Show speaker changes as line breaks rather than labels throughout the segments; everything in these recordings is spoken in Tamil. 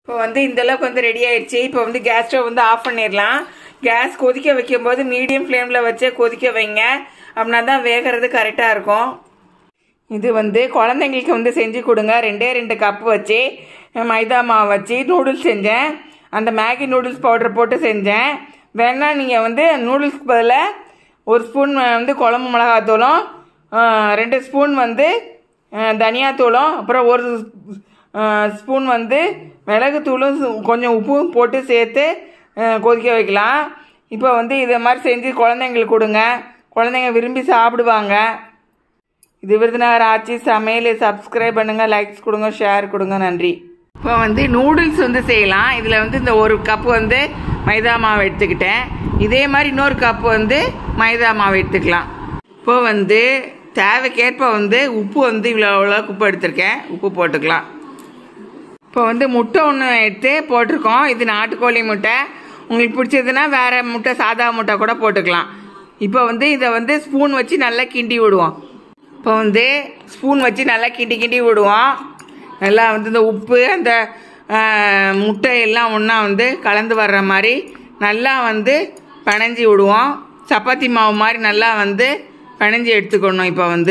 இப்போ வந்து இந்த அளவுக்கு வந்து ரெடி ஆயிடுச்சு இப்போ வந்து கேஸ் ஸ்டவ் வந்து ஆஃப் பண்ணிடலாம் கேஸ் கொதிக்க வைக்கும் போது மீடியம் ஃப்ளேமில் வச்சே கொதிக்க வைங்க அப்படின்னா தான் வேகிறது கரெக்டாக இருக்கும் இது வந்து குழந்தைங்களுக்கு வந்து செஞ்சு கொடுங்க ரெண்டே ரெண்டு கப் வச்சு மைதா மாவு வச்சு நூடுல்ஸ் செஞ்சேன் அந்த மேகி நூடுல்ஸ் பவுடர் போட்டு செஞ்சேன் வேணா நீங்கள் வந்து நூடுல்ஸ்க்கு பதிலாக ஒரு ஸ்பூன் வந்து குழம்பு மிளகாத்தூளும் அஹ், ரெண்டு ஸ்பூன் வந்து அஹ், தனியாத்தூளும் அப்புறம் ஒரு அஹ், ஸ்பூன் வந்து மிளகுத்தூளும் சு- கொஞ்சம் உப்பும் போட்டு சேர்த்து அஹ், கொதிக்க வைக்கலாம் இப்போ வந்து இதை மாதிரி செஞ்சு குழந்தைங்களுக்கு கொடுங்க குழந்தைங்க விரும்பி சாப்பிடுவாங்க இது விருதுநகர் ஆட்சி சமையல் சப்ஸ்கிரைப் பண்ணுங்க லைக்ஸ் கொடுங்க ஷேர் கொடுங்க நன்றி இப்போ வந்து நூடுல்ஸ் வந்து செய்யலாம் இதில் வந்து இந்த ஒரு கப் வந்து மைதா மாவு எடுத்துக்கிட்டேன் இதே மாதிரி இன்னொரு கப் வந்து மைதா மாவு எடுத்துக்கலாம் இப்போ வந்து தேவைக்கேற்ப வந்து உப்பு வந்து இவ்வளோ இவ்வளோ உப்பு எடுத்திருக்கேன் உப்பு போட்டுக்கலாம் இப்போ வந்து முட்டை ஒன்று எடுத்து போட்டிருக்கோம் இது நாட்டுக்கோழி முட்டை உங்களுக்கு பிடிச்சதுன்னா வேற முட்டை சாதா முட்டை கூட போட்டுக்கலாம் இப்போ வந்து இதை வந்து ஸ்பூன் வச்சு நல்லா கிண்டி விடுவோம் இப்போ வந்து ஸ்பூன் வச்சு நல்லா கிண்டி கிண்டி விடுவோம் நல்லா வந்து இந்த உப்பு அந்த ஆஹ், முட்டை எல்லாம் ஒன்றா வந்து கலந்து வர்ற மாதிரி நல்லா வந்து பிணைஞ்சி விடுவோம் சப்பாத்தி மாவு மாதிரி நல்லா வந்து பிணைஞ்சி எடுத்துக்கணும் இப்போ வந்து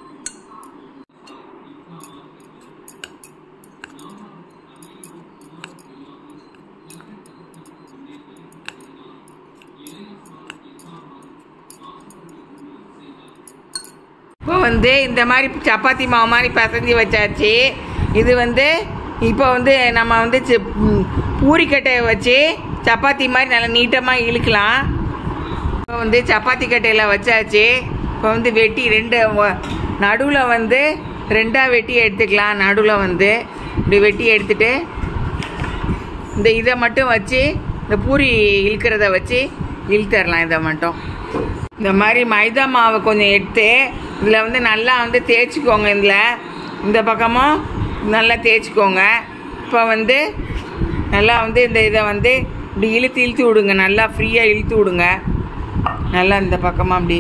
இப்போ வந்து இந்த மாதிரி சப்பாத்தி மாவு மாதிரி பிசைஞ்சு வச்சாச்சு இது வந்து இப்போ வந்து நம்ம வந்து சி- ம், பூரிக்கட்டையை வச்சு சப்பாத்தி மாதிரி நல்லா நீட்டமாக இழுக்கலாம் இப்போ வந்து சப்பாத்தி கட்டையில் வச்சாச்சு இப்போ வந்து வெட்டி ரெண்டு நடுவில் வந்து ரெண்டாக வெட்டி எடுத்துக்கலாம் நடுவில் வந்து இப்படி வெட்டி எடுத்துட்டு இந்த இதை மட்டும் வச்சு இந்த பூரி இழுக்கிறத வச்சு இழுத்தரலாம் இதை மட்டும் இந்த மாதிரி மைதா மாவை கொஞ்சம் எடுத்து இதில் வந்து நல்லா வந்து தேய்ச்சிக்கோங்க இதில் இந்த பக்கமும் நல்லா தேய்ச்சிக்கோங்க இப்போ வந்து நல்லா வந்து இந்த இதை வந்து இப்படி இழுத்து இழுத்து விடுங்க நல்லா ஃப்ரீயாக இழுத்து விடுங்க நல்லா இந்த பக்கமாக அப்படி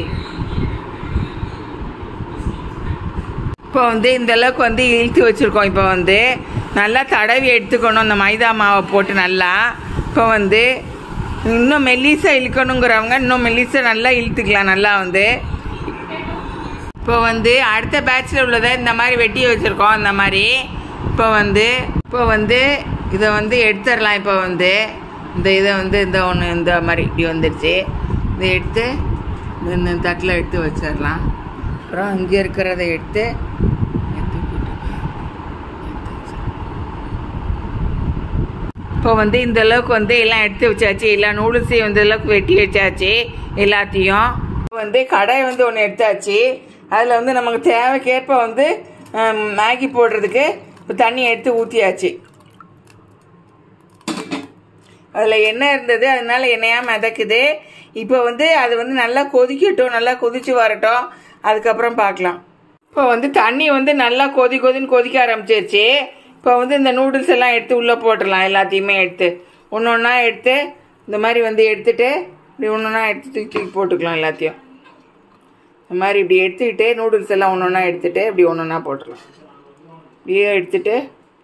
இப்போ வந்து இந்த அளவுக்கு வந்து இழுத்து வச்சுருக்கோம் இப்போ வந்து நல்லா தடவி எடுத்துக்கணும் இந்த மைதா மாவை போட்டு நல்லா இப்போ வந்து இன்னும் மெல்லிசாக இழுக்கணுங்கிறவங்க இன்னும் மெல்லிசாக நல்லா இழுத்துக்கலாம் நல்லா வந்து இப்போ வந்து அடுத்த பேட்சில் உள்ளதை இந்த மாதிரி வெட்டி வச்சுருக்கோம் இந்த மாதிரி இப்போ வந்து இப்போ வந்து இதை வந்து எடுத்துடலாம் இப்போ வந்து இந்த இதை வந்து இந்த ஒன்று இந்த மாதிரி இப்படி வந்துடுச்சு இதை எடுத்து இந்த- இந்த தட்டில் எடுத்து வச்சிடலாம் அப்புறம் இங்கே இருக்கிறத எடுத்து எடுத்து போட்டு- இப்போ வந்து இந்த அளவுக்கு வந்து எல்லாம் எடுத்து வச்சாச்சு எல்லா நூடுல்ஸையும் இந்த அளவுக்கு வெட்டி வச்சாச்சு எல்லாத்தையும் இப்போ வந்து கடாய் வந்து ஒன்று எடுத்தாச்சு அதில் வந்து நமக்கு தேவைக்கேற்ப வந்து ஹம், மேகி போடுறதுக்கு இப்போ தண்ணி எடுத்து ஊற்றியாச்சு அதில் எண்ணெய் இருந்தது அதனால எண்ணெயாக மிதக்குது இப்போ வந்து அது வந்து நல்லா கொதிக்கட்டும் நல்லா கொதிச்சு வரட்டும் அதுக்கப்புறம் பார்க்கலாம் இப்போ வந்து தண்ணி வந்து நல்லா கொதி கொதின்னு கொதிக்க ஆரம்பிச்சிருச்சு இப்போ வந்து இந்த நூடுல்ஸ் எல்லாம் எடுத்து உள்ளே போட்டுடலாம் எல்லாத்தையுமே எடுத்து ஒன்று ஒன்றா எடுத்து இந்த மாதிரி வந்து எடுத்துட்டு இப்படி ஒன்று ஒன்றா எடுத்து தூக்கி தூக்கி போட்டுக்கலாம் எல்லாத்தையும் இந்த மாதிரி இப்படி எடுத்துக்கிட்டு நூடுல்ஸ் எல்லாம் ஒன்று ஒன்றா எடுத்துட்டு இப்படி ஒன்று ஒன்றா போட்டுடலாம் இப்படியே எடுத்துட்டு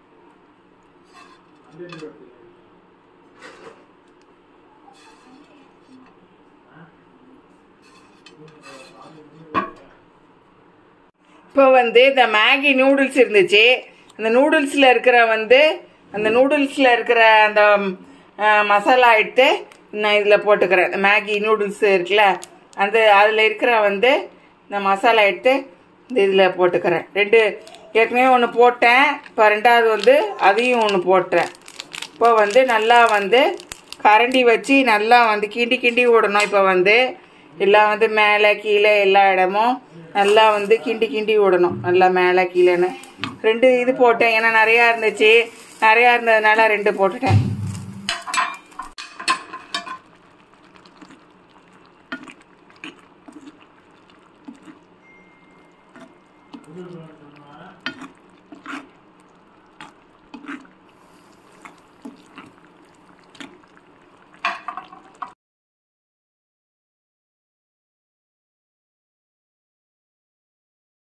இப்போ வந்து இந்த மேகி நூடுல்ஸ் இருந்துச்சு அந்த நூடுல்ஸில் இருக்கிற வந்து அந்த நூடுல்ஸில் இருக்கிற அந்த அஹ், மசாலா எடுத்து நான் இதில் போட்டுக்கிறேன் இந்த மேகி நூடுல்ஸ் இருக்குல்ல அந்த அதில் இருக்கிற வந்து இந்த மசாலா எடுத்து இந்த இதில் போட்டுக்கிறேன் ரெண்டு ஏற்கனவே ஒன்று போட்டேன் இப்போ ரெண்டாவது வந்து அதையும் ஒன்று போட்டேன் இப்போ வந்து நல்லா வந்து கரண்டி வச்சு நல்லா வந்து கிண்டி கிண்டி விடணும் இப்போ வந்து எல்லாம் வந்து மேலே கீழே எல்லா இடமும் நல்லா வந்து கிண்டி கிண்டி விடணும் நல்லா மேலே கீழேன்னு ரெண்டு இது போட்டேன் ஏன்னா நிறையா இருந்துச்சு நிறையா இருந்ததுனால ரெண்டு போட்டுட்டேன்